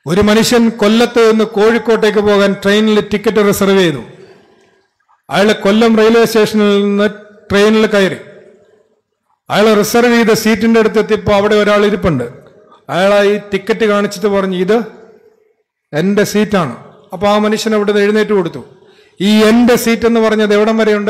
ഒരു മനുഷ്യൻ കൊല്ലത്ത് നിന്ന് കോഴിക്കോട്ടേക്ക് പോകാൻ ട്രെയിനിൽ ടിക്കറ്റ് റിസർവ് ചെയ്തു അയാൾ കൊല്ലം റെയിൽവേ സ്റ്റേഷനിൽ നിന്ന് ട്രെയിനിൽ കയറി അയാൾ റിസർവ് ചെയ്ത സീറ്റിന്റെ അടുത്ത് എത്തിയപ്പോൾ അവിടെ ഒരാൾ ഇരിപ്പുണ്ട് അയാൾ ഈ ടിക്കറ്റ് കാണിച്ചിട്ട് പറഞ്ഞു ഇത് എന്റെ സീറ്റാണ് അപ്പൊ ആ മനുഷ്യൻ അവിടെ നിന്ന് എഴുന്നേറ്റ് കൊടുത്തു ഈ എന്റെ സീറ്റ് എന്ന് പറഞ്ഞത് എവിടം വരെയുണ്ട്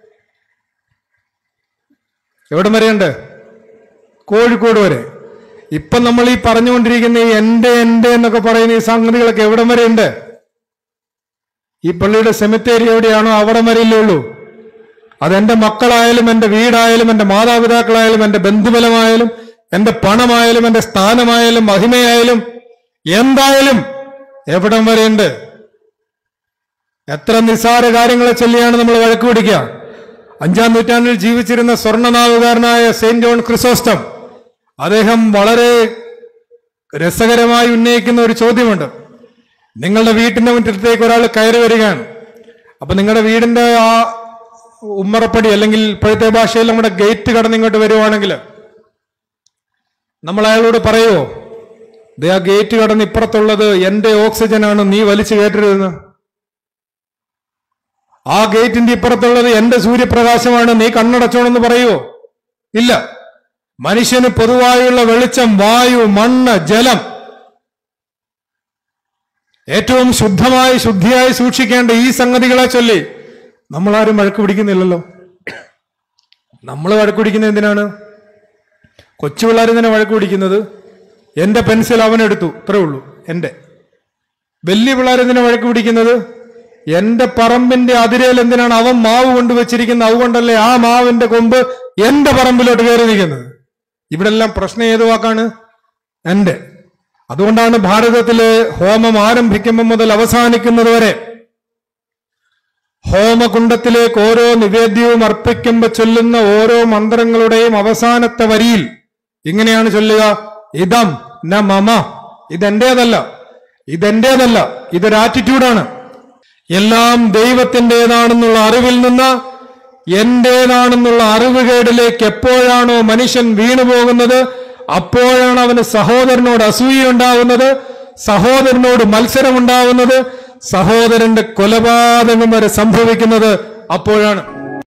എവിടം വരെയുണ്ട് കോഴിക്കോട് വരെ ഇപ്പൊ നമ്മൾ ഈ പറഞ്ഞുകൊണ്ടിരിക്കുന്ന ഈ എന്റെ എന്റെ എന്നൊക്കെ പറയുന്ന ഈ സംഗതികളൊക്കെ എവിടം വരെ ഉണ്ട് ഈ പള്ളിയുടെ സെമിത്തേരി എവിടെയാണോ അവിടം വരെയല്ലേ ഉള്ളൂ അതെന്റെ മക്കളായാലും എന്റെ വീടായാലും എന്റെ മാതാപിതാക്കളായാലും എന്റെ ബന്ധുബലമായാലും എന്റെ പണമായാലും എന്റെ സ്ഥാനമായാലും മഹിമയായാലും എന്തായാലും എവിടം വരെയുണ്ട് എത്ര നിസ്സാര കാര്യങ്ങളെ ചൊല്ലിയാണ് നമ്മൾ വഴക്ക് പിടിക്കുക അഞ്ചാം നൂറ്റാണ്ടിൽ ജീവിച്ചിരുന്ന സ്വർണ്ണനാവുകാരനായ സെയിന്റ് ജോൺ ക്രിസോസ്റ്റം അദ്ദേഹം വളരെ രസകരമായി ഉന്നയിക്കുന്ന ഒരു ചോദ്യമുണ്ട് നിങ്ങളുടെ വീട്ടിന്റെ മുറ്റത്തേക്ക് ഒരാൾ കയറി വരികയാണ് അപ്പൊ നിങ്ങളുടെ വീടിന്റെ ആ ഉമ്മറപ്പടി അല്ലെങ്കിൽ ഇപ്പോഴത്തെ ഭാഷയിൽ നമ്മുടെ ഗേറ്റ് കടന്ന് ഇങ്ങോട്ട് വരുവാണെങ്കിൽ നമ്മൾ അയാളോട് പറയുമോ ദേ ആ ഗേറ്റ് കടന്ന് ഇപ്പുറത്തുള്ളത് എന്റെ ഓക്സിജനാണ് നീ വലിച്ചു കയറ്റരുതെന്ന് ആ ഗേറ്റിന്റെ ഇപ്പുറത്തുള്ളത് എന്റെ സൂര്യപ്രകാശമാണ് നീ കണ്ണടച്ചോണെന്ന് പറയുമോ ഇല്ല മനുഷ്യന് പൊതുവായുള്ള വെളിച്ചം വായു മണ്ണ് ജലം ഏറ്റവും ശുദ്ധമായി ശുദ്ധിയായി സൂക്ഷിക്കേണ്ട ഈ സംഗതികളെ ചൊല്ലി നമ്മളാരും വഴക്ക് പിടിക്കുന്നില്ലല്ലോ നമ്മൾ വഴക്ക് പിടിക്കുന്നത് എന്തിനാണ് കൊച്ചു പിള്ളേർ തന്നെ വഴക്ക് പിടിക്കുന്നത് എന്റെ പെൻസിൽ അവൻ എടുത്തു ഇത്രേ ഉള്ളൂ എന്റെ വലിയ പിള്ളേർ എന്തിനാ വഴക്ക് പിടിക്കുന്നത് എന്റെ പറമ്പിന്റെ അതിരയിൽ എന്തിനാണ് അവൻ മാവ് കൊണ്ടുവച്ചിരിക്കുന്നത് അതുകൊണ്ടല്ലേ ആ മാവിന്റെ കൊമ്പ് എന്റെ പറമ്പിലോട്ട് കയറി നിൽക്കുന്നത് ഇവിടെ എല്ലാം പ്രശ്നം ഏത് വാക്കാണ് എന്റെ അതുകൊണ്ടാണ് ഭാരതത്തിലെ ഹോമം ആരംഭിക്കുമ്പോൾ മുതൽ അവസാനിക്കുന്നത് വരെ ഹോമകുണ്ടത്തിലേക്ക് ഓരോ നിവേദ്യവും അർപ്പിക്കുമ്പോൾ ചൊല്ലുന്ന ഓരോ മന്ത്രങ്ങളുടെയും അവസാനത്തെ വരിയിൽ ഇങ്ങനെയാണ് ചൊല്ലുക ഇതം ന മമ ഇതെന്റേതല്ല ഇതെന്റേതല്ല ഇതൊരു ആറ്റിറ്റ്യൂഡാണ് എല്ലാം ദൈവത്തിൻ്റെതാണെന്നുള്ള അറിവിൽ നിന്ന് എന്റേതാണെന്നുള്ള അറിവുകേടിലേക്ക് എപ്പോഴാണോ മനുഷ്യൻ വീണുപോകുന്നത് അപ്പോഴാണ് അവന് സഹോദരനോട് അസൂയ ഉണ്ടാവുന്നത് സഹോദരനോട് മത്സരം ഉണ്ടാവുന്നത് സഹോദരന്റെ കൊലപാതകം വരെ സംഭവിക്കുന്നത് അപ്പോഴാണ്